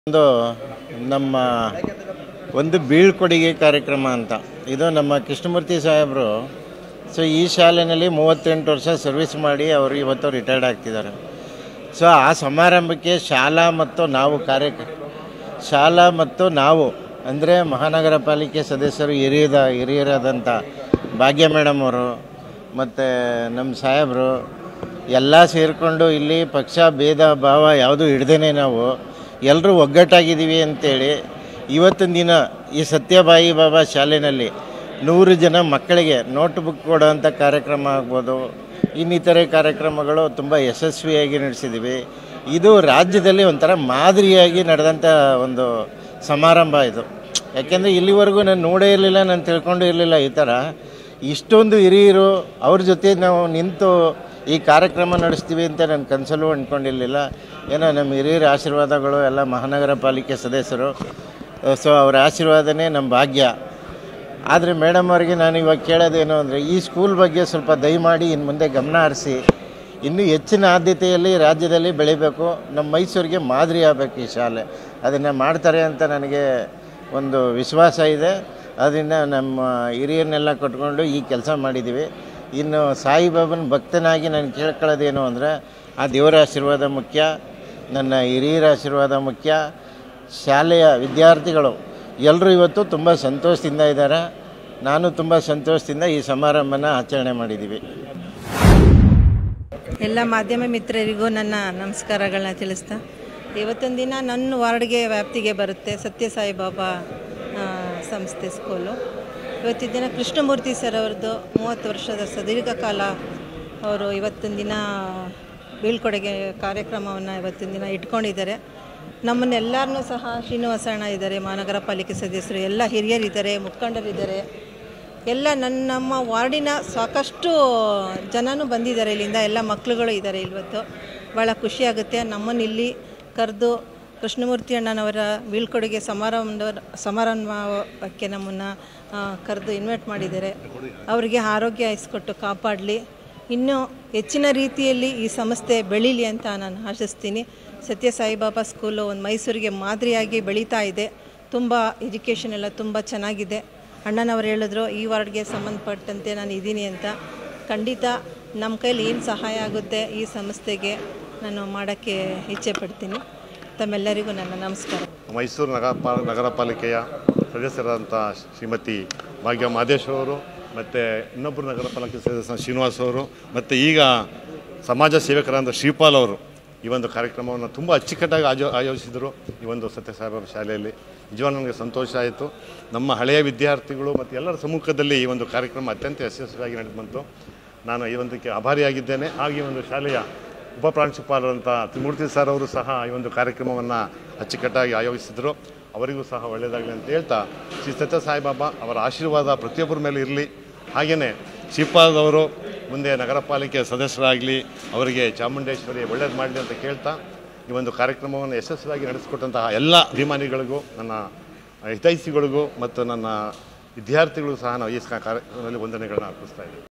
ಒಂದು ನಮ್ಮ ಒಂದು ಬೀಳ್ಕೊಡುಗೆ ಕಾರ್ಯಕ್ರಮ ಅಂತ ಇದು ನಮ್ಮ ಕೃಷ್ಣಮೂರ್ತಿ ಸಾಹೇಬರು ಸೊ ಈ ಶಾಲೆಯಲ್ಲಿ ಮೂವತ್ತೆಂಟು ವರ್ಷ ಸರ್ವಿಸ್ ಮಾಡಿ ಅವರು ಇವತ್ತು ರಿಟೈರ್ಡ್ ಆಗ್ತಿದ್ದಾರೆ ಸೊ ಆ ಸಮಾರಂಭಕ್ಕೆ ಶಾಲಾ ಮತ್ತು ನಾವು ಕಾರ್ಯ ಶಾಲಾ ಮತ್ತು ನಾವು ಅಂದರೆ ಮಹಾನಗರ ಪಾಲಿಕೆ ಸದಸ್ಯರು ಹಿರಿಯದ ಹಿರಿಯರಾದಂಥ ಭಾಗ್ಯ ಮೇಡಮ್ ಅವರು ಮತ್ತು ನಮ್ಮ ಸಾಹೇಬರು ಎಲ್ಲ ಸೇರಿಕೊಂಡು ಇಲ್ಲಿ ಪಕ್ಷ ಭೇದ ಭಾವ ಯಾವುದೂ ಹಿಡ್ದೇನೆ ನಾವು ಎಲ್ಲರೂ ಒಗ್ಗಟ್ಟಾಗಿದ್ದೀವಿ ಅಂತೇಳಿ ಇವತ್ತಿನ ದಿನ ಈ ಸತ್ಯಬಾಯಿ ಬಾಬಾ ಶಾಲೆಯಲ್ಲಿ ನೂರು ಜನ ಮಕ್ಕಳಿಗೆ ನೋಟ್ ಬುಕ್ ಕೊಡೋವಂಥ ಕಾರ್ಯಕ್ರಮ ಆಗ್ಬೋದು ಇನ್ನಿತರೆ ಕಾರ್ಯಕ್ರಮಗಳು ತುಂಬ ಯಶಸ್ವಿಯಾಗಿ ನಡೆಸಿದ್ದೀವಿ ಇದು ರಾಜ್ಯದಲ್ಲಿ ಒಂಥರ ಮಾದರಿಯಾಗಿ ನಡೆದಂಥ ಒಂದು ಸಮಾರಂಭ ಇದು ಯಾಕೆಂದರೆ ಇಲ್ಲಿವರೆಗೂ ನಾನು ನೋಡೇ ಇರಲಿಲ್ಲ ನಾನು ತಿಳ್ಕೊಂಡು ಇರಲಿಲ್ಲ ಈ ಥರ ಇಷ್ಟೊಂದು ಹಿರಿಯರು ಅವ್ರ ಜೊತೆ ನಾವು ನಿಂತು ಈ ಕಾರ್ಯಕ್ರಮ ನಡೆಸ್ತೀವಿ ಅಂತ ನಾನು ಕನಸಲ್ಲೂ ಅಂದ್ಕೊಂಡಿರಲಿಲ್ಲ ಏನೋ ನಮ್ಮ ಹಿರಿಯರ ಆಶೀರ್ವಾದಗಳು ಎಲ್ಲ ಮಹಾನಗರ ಪಾಲಿಕೆ ಸದಸ್ಯರು ಸೊ ಅವರ ಆಶೀರ್ವಾದನೇ ನಮ್ಮ ಭಾಗ್ಯ ಆದರೆ ಮೇಡಮ್ ಅವರಿಗೆ ನಾನು ಇವಾಗ ಕೇಳೋದೇನು ಅಂದರೆ ಈ ಸ್ಕೂಲ್ ಬಗ್ಗೆ ಸ್ವಲ್ಪ ದಯಮಾಡಿ ಇನ್ನು ಮುಂದೆ ಗಮನ ಹರಿಸಿ ಇನ್ನೂ ಹೆಚ್ಚಿನ ಆದ್ಯತೆಯಲ್ಲಿ ರಾಜ್ಯದಲ್ಲಿ ಬೆಳಿಬೇಕು ನಮ್ಮ ಮೈಸೂರಿಗೆ ಮಾದರಿ ಆಗಬೇಕು ಈ ಶಾಲೆ ಅದನ್ನು ಮಾಡ್ತಾರೆ ಅಂತ ನನಗೆ ಒಂದು ವಿಶ್ವಾಸ ಇದೆ ಅದರಿಂದ ನಮ್ಮ ಹಿರಿಯರನ್ನೆಲ್ಲ ಕಟ್ಕೊಂಡು ಈ ಕೆಲಸ ಮಾಡಿದ್ದೀವಿ ಇನ್ನು ಸಾಯಿಬಾಬನ ಭಕ್ತನಾಗಿ ನಾನು ಕೇಳ್ಕೊಳ್ಳೋದೇನು ಅಂದರೆ ಆ ದೇವರ ಆಶೀರ್ವಾದ ಮುಖ್ಯ ನನ್ನ ಹಿರಿಯರ ಆಶೀರ್ವಾದ ಮುಖ್ಯ ಶಾಲೆಯ ವಿದ್ಯಾರ್ಥಿಗಳು ಎಲ್ಲರೂ ಇವತ್ತು ತುಂಬ ಸಂತೋಷದಿಂದ ಇದ್ದಾರೆ ನಾನು ತುಂಬ ಸಂತೋಷದಿಂದ ಈ ಸಮಾರಂಭನ ಆಚರಣೆ ಮಾಡಿದ್ದೀವಿ ಎಲ್ಲ ಮಾಧ್ಯಮ ಮಿತ್ರರಿಗೂ ನನ್ನ ನಮಸ್ಕಾರಗಳನ್ನ ತಿಳಿಸ್ತಾ ಇವತ್ತೊಂದು ದಿನ ನನ್ನ ವಾರ್ಡ್ಗೆ ವ್ಯಾಪ್ತಿಗೆ ಬರುತ್ತೆ ಸತ್ಯಸಾಯಿ ಬಾಬಾ ಆ, ಸಂಸ್ಥೆ ಸ್ಕೂಲು ಇವತ್ತಿನ ದಿನ ಕೃಷ್ಣಮೂರ್ತಿ ಸರ್ ಅವ್ರದ್ದು ಮೂವತ್ತು ವರ್ಷದ ಸುದೀರ್ಘ ಕಾಲ ಅವರು ಇವತ್ತಿನ ದಿನ ಬೀಳ್ಕೊಡುಗೆ ಕಾರ್ಯಕ್ರಮವನ್ನು ಇವತ್ತಿನ ದಿನ ಇಟ್ಕೊಂಡಿದ್ದಾರೆ ನಮ್ಮನ್ನೆಲ್ಲರನ್ನೂ ಸಹ ಶ್ರೀನಿವಾಸಣ್ಣ ಇದ್ದಾರೆ ಮಹಾನಗರ ಪಾಲಿಕೆ ಸದಸ್ಯರು ಎಲ್ಲ ಹಿರಿಯರಿದ್ದಾರೆ ಮುಖಂಡರಿದ್ದಾರೆ ಎಲ್ಲ ನನ್ನ ನಮ್ಮ ವಾರ್ಡಿನ ಸಾಕಷ್ಟು ಜನನೂ ಬಂದಿದ್ದಾರೆ ಇಲ್ಲಿಂದ ಎಲ್ಲ ಮಕ್ಕಳುಗಳು ಇದ್ದಾರೆ ಇವತ್ತು ಭಾಳ ಖುಷಿಯಾಗುತ್ತೆ ನಮ್ಮನ್ನು ಇಲ್ಲಿ ಕರೆದು ಕೃಷ್ಣಮೂರ್ತಿ ಅಣ್ಣನವರ ಬೀಳ್ಕೊಡುಗೆ ಸಮಾರಂಭ ಸಮಾರಂಭಕ್ಕೆ ನಮ್ಮನ್ನು ಕರೆದು ಇನ್ವೈಟ್ ಮಾಡಿದ್ದಾರೆ ಅವರಿಗೆ ಆರೋಗ್ಯ ಇಸ್ಕೊಟ್ಟು ಕಾಪಾಡಲಿ ಇನ್ನೂ ಹೆಚ್ಚಿನ ರೀತಿಯಲ್ಲಿ ಈ ಸಂಸ್ಥೆ ಬೆಳೀಲಿ ಅಂತ ನಾನು ಆಶಿಸ್ತೀನಿ ಸತ್ಯ ಸಾಯಿಬಾಬಾ ಸ್ಕೂಲು ಒಂದು ಮೈಸೂರಿಗೆ ಮಾದರಿಯಾಗಿ ಬೆಳೀತಾ ಇದೆ ತುಂಬ ಎಜುಕೇಷನ್ ಎಲ್ಲ ತುಂಬ ಚೆನ್ನಾಗಿದೆ ಅಣ್ಣನವರು ಹೇಳಿದ್ರು ಈ ವಾರ್ಡ್ಗೆ ಸಂಬಂಧಪಟ್ಟಂತೆ ನಾನು ಇದ್ದೀನಿ ಅಂತ ಖಂಡಿತ ನಮ್ಮ ಕೈಲಿ ಏನು ಸಹಾಯ ಆಗುತ್ತೆ ಈ ಸಂಸ್ಥೆಗೆ ನಾನು ಮಾಡೋಕ್ಕೆ ಇಚ್ಛೆ ಪಡ್ತೀನಿ ತಮ್ಮೆಲ್ಲರಿಗೂ ನನ್ನ ನಮಸ್ಕಾರ ಮೈಸೂರು ನಗರ ಪಾ ನಗರ ಪಾಲಿಕೆಯ ಸದಸ್ಯರಾದಂಥ ಶ್ರೀಮತಿ ಭಾಗ್ಯ ಮಾದೇಶ್ವರ ಅವರು ಮತ್ತು ಇನ್ನೊಬ್ಬರು ನಗರ ಪಾಲಿಕೆ ಸದಸ್ಯ ಶ್ರೀನಿವಾಸ್ ಅವರು ಮತ್ತು ಈಗ ಸಮಾಜ ಸೇವಕರಾದ ಶ್ರೀಪಾಲ್ ಅವರು ಈ ಒಂದು ಕಾರ್ಯಕ್ರಮವನ್ನು ತುಂಬ ಅಚ್ಚುಕಟ್ಟಾಗಿ ಆಜೋ ಆಯೋಜಿಸಿದರು ಈ ಒಂದು ಸತ್ಯಸಾಯಿಬಾಬಾ ಶಾಲೆಯಲ್ಲಿ ನಿಜವಾಗ್ಲೂ ನನಗೆ ಸಂತೋಷ ಆಯಿತು ನಮ್ಮ ಹಳೆಯ ವಿದ್ಯಾರ್ಥಿಗಳು ಮತ್ತು ಎಲ್ಲರ ಸಮ್ಮುಖದಲ್ಲಿ ಈ ಒಂದು ಕಾರ್ಯಕ್ರಮ ಅತ್ಯಂತ ಯಶಸ್ವಿಯಾಗಿ ನಡೆದು ಬಂತು ನಾನು ಈ ಒಂದಕ್ಕೆ ಆಭಾರಿಯಾಗಿದ್ದೇನೆ ಹಾಗೆ ಈ ಒಂದು ಶಾಲೆಯ ಉಪ ಪ್ರಾಂಶುಪಾಲರಂಥ ತ್ರಿಮೂರ್ತಿ ಸರ್ ಅವರು ಸಹ ಈ ಒಂದು ಕಾರ್ಯಕ್ರಮವನ್ನು ಅಚ್ಚುಕಟ್ಟಾಗಿ ಆಯೋಜಿಸಿದರು ಅವರಿಗೂ ಸಹ ಒಳ್ಳೆಯದಾಗಲಿ ಅಂತ ಹೇಳ್ತಾ ಶ್ರೀ ಸತ್ಯ ಸಾಯಿಬಾಬಾ ಅವರ ಆಶೀರ್ವಾದ ಪ್ರತಿಯೊಬ್ಬರ ಮೇಲೆ ಇರಲಿ ಹಾಗೆಯೇ ಶ್ರೀಪಾದವರು ಮುಂದೆ ನಗರ ಪಾಲಿಕೆ ಸದಸ್ಯರಾಗಲಿ ಅವರಿಗೆ ಚಾಮುಂಡೇಶ್ವರಿ ಒಳ್ಳೇದು ಮಾಡಲಿ ಅಂತ ಕೇಳ್ತಾ ಈ ಒಂದು ಕಾರ್ಯಕ್ರಮವನ್ನು ಯಶಸ್ವಿಯಾಗಿ ನಡೆಸಿಕೊಟ್ಟಂತಹ ಎಲ್ಲ ಅಭಿಮಾನಿಗಳಿಗೂ ನನ್ನ ಹಿತೈಷಿಗಳಿಗೂ ಮತ್ತು ನನ್ನ ವಿದ್ಯಾರ್ಥಿಗಳಿಗೂ ಸಹ ನಾವು ಈ ಕಾರ್ಯಕ್ರಮದಲ್ಲಿ ವಂದನೆಗಳನ್ನ ಅರ್ಪಿಸ್ತಾ ಇದ್ದೀವಿ